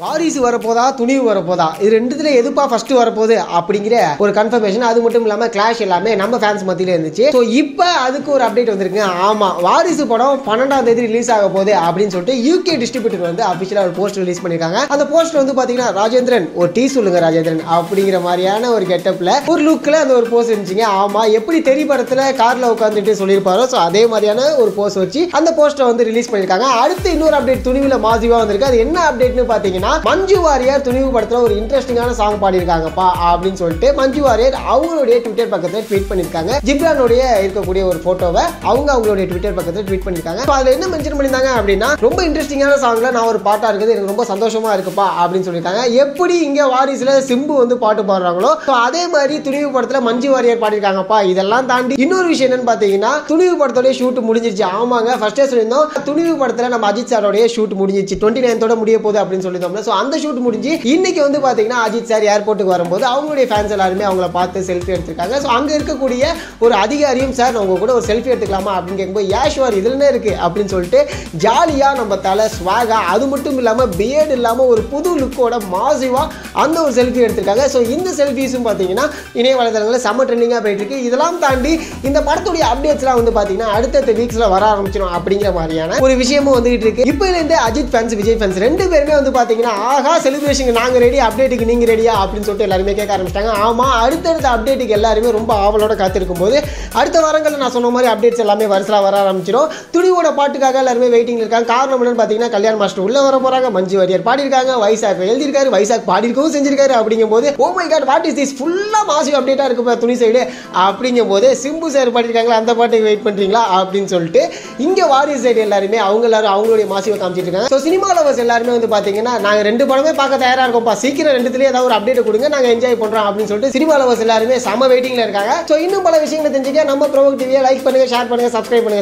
வாரிசு வரப்போதா துணிவு வரப்போதா இது ரெண்டுத்துல எதுப்பா ஃபர்ஸ்ட் வரப்போகுது அப்படிங்கிற ஒரு கன்ஃபர்மேஷன் அது மட்டும் இல்லாம கிளாஷ் எல்லாமே நம்ம ஃபேன்ஸ் மத்தியில இருந்துச்சு ஸோ இப்போ அதுக்கு ஒரு அப்டேட் வந்திருக்கு ஆமா வாரிசு படம் பன்னெண்டாம் தேதி ரிலீஸ் ஆக போகுது அப்படின்னு சொல்லிட்டு யூகே டிஸ்ட்ரிபியூட்டர் வந்து அபிஷியலா ஒரு போஸ்ட் ரிலீஸ் பண்ணிருக்காங்க அந்த போஸ்ட் வந்து பாத்தீங்கன்னா ராஜேந்திரன் ஒரு டீ சொல்லுங்க ராஜேந்திரன் அப்படிங்கிற மாதிரியான ஒரு கெட்டப்ல ஒரு லுக்ல அந்த ஒரு போஸ்ட் இருந்துச்சுங்க ஆமா எப்படி தெரி படத்துல கார்ல உட்காந்துட்டு சொல்லியிருப்பாரோ ஸோ அதே மாதிரியான ஒரு போஸ்ட் வச்சு அந்த போஸ்டரை வந்து ரிலீஸ் பண்ணிருக்காங்க அடுத்து இன்னொரு அப்டேட் துணிவுல மாசிவா வந்திருக்கு அது என்ன அப்டேட்னு பாத்தீங்கன்னா மஞ்சு வாரியர் துணிவு படத்துல ஒரு இன்ட்ரெஸ்டிங்கான சாங் பாடியிருக்காங்கப்பா அப்படின்னு சொல்லிட்டு மஞ்சு வாரியர் அவங்களுடைய ட்விட்டர் பக்கத்துல ட்வீட் பண்ணிருக்காங்க ஜிப்ரானுடைய இருக்கக்கூடிய ஒரு போட்டோவை அவங்க அவங்களுடைய ட்விட்டர் பக்கத்துல ட்வீட் பண்ணிருக்காங்க So அதுல என்ன மென்ஷன் பண்ணிருந்தாங்க அப்படின்னா ரொம்ப இன்ட்ரெஸ்டிங்கான சாங்ல நான் ஒரு பாட்டா இருக்குது எனக்கு ரொம்ப சந்தோஷமா இருக்குப்பா அப்படின்னு சொல்லியிருக்காங்க எப்படி இங்க வாரிசுல சிம்பு வந்து பாட்டு பாடுறாங்களோ so அதே மாதிரி துணிவு படத்துல மஞ்சு வாரியர் பாடியிருக்காங்கப்பா இதெல்லாம் தாண்டி இன்னொரு விஷயம் என்னன்னு பாத்தீங்கன்னா துணிவு படத்தோட ஷூட் முடிஞ்சிருச்சு ஆமாங்க ஃபர்ஸ்டே சொல்லியிருந்தோம் துணிவு படத்துல நம்ம அஜித் சாரோடைய ஷூட் முடிஞ்சிருச்சு டுவெண்ட்டி நைன்த்தோட முடிய போகுது அப்படின்னு சொல்லியிருந்தோம்ல ஸோ அந்த ஷூட் முடிஞ்சு இன்னைக்கு வந்து பாத்தீங்கன்னா அஜித் சார் ஏர்போர்ட்டுக்கு வரும்போது அவங்களுடைய ஃபேன்ஸ் எல்லாருமே அவங்கள பார்த்து செல்ஃபி எடுத்திருக்காங்க ஸோ அங்க இருக்கக்கூடிய ஒரு அதிகாரியும் சார் உங்க கூட ஒரு செல்ஃபி எடுத்துக்கலாமா அப்படின்னு கேட்கும்போது யாஷ்வார் இதுல இருக்கு அப்படின்னு சொல்லிட்டு ஜாலியா நம்ம தலை ஸ்வாகா அது மட்டும் இல்லாம பியர்டு இல்லாம ஒரு புது லுக்கோட மாசிவா அந்த ஒரு செல்ஃபி எடுத்திருக்காங்க ஸோ இந்த செல்ஃபிஸும் பார்த்தீங்கன்னா இணைய வலைதளங்களில் செம்ம ட்ரெண்டிங்காக போயிட்டு இருக்கு இதெல்லாம் தாண்டி இந்த படத்துடைய அப்டேட்ஸ்லாம் வந்து பார்த்தீங்கன்னா அடுத்தடுத்த வீக்ஸில் வர ஆரம்பிச்சிடும் அப்படிங்கிற மாதிரியான ஒரு விஷயமும் வந்துகிட்டு இருக்கு இப்போ இருந்து அஜித் ஃபேன்ஸ் விஜய் ஃபேன்ஸ் ரெண்டு பேருமே வந்து பார்த்தீங்கன்னா ஆஹா செலிப்ரேஷனுக்கு நாங்கள் ரெடி அப்டேட்டுக்கு நீங்கள் ரெடியா அப்படின்னு சொல்லிட்டு எல்லாருமே கேட்க ஆரம்பிச்சிட்டாங்க ஆமாம் அடுத்தடுத்த அப்டேட்டுக்கு எல்லாருமே ரொம்ப ஆவலோட காத்திருக்கும் போது அடுத்த வாரங்களில் நான் சொன்ன மாதிரி அப்டேட்ஸ் எல்லாமே வருஷலாக வர ஆரம்பிச்சிடும் துணிவோட பாட்டுக்காக எல்லாருமே வெயிட்டிங் இருக்காங்க காரணம் என்னன்னு பார்த்தீங்கன்னா கல்யாண் மாஸ்டர் உள்ள வர போறாங்க மஞ்சு வாரியர் பாடியிருக்காங்க வைசாக் எழுதியிருக்காரு வைசாக் பாடியிருக்கவும் செஞ்சிருக்காரு அப்படிங்கும்போது oh my god what is this ஃபுல்லாக மாசிவ் அப்டேட்டாக இருக்கு பாரு துணி சைடு அப்படிங்கும்போது சிம்பு சார் பாடியிருக்காங்களா அந்த பாட்டுக்கு வெயிட் பண்ணுறீங்களா அப்படின்னு சொல்லிட்டு இங்கே வாரியர் சைடு எல்லாருமே அவங்க எல்லாரும் அவங்களுடைய மாசிவை காமிச்சிட்டு இருக்காங்க ஸோ சினிமா லவர்ஸ் எல்லாருமே வந்து பார்த்தீங்கன்னா நாங்கள் ரெண்டு படமே பார்க்க தயாராக இருக்கோம்ப்பா சீக்கிரம் ரெண்டுத்துலேயே ஏதாவது ஒரு அப்டேட் கொடுங்க நாங்கள் என்ஜாய் பண்ணுறோம் அப்படின்னு சொல்லிட்டு சினிமா லவர்ஸ் எல்லாருமே செம வெயிட்டிங்கில் இருக்காங்க ஸோ இன்னும் பல விஷயங்களை தெரிஞ்சுக்க நம்ம ப்ரோக் டிவியை லைக் பண்ணுங்க ஷேர் பண்ணுங்க சப்ஸ்கிரைப் பண்ணுங்க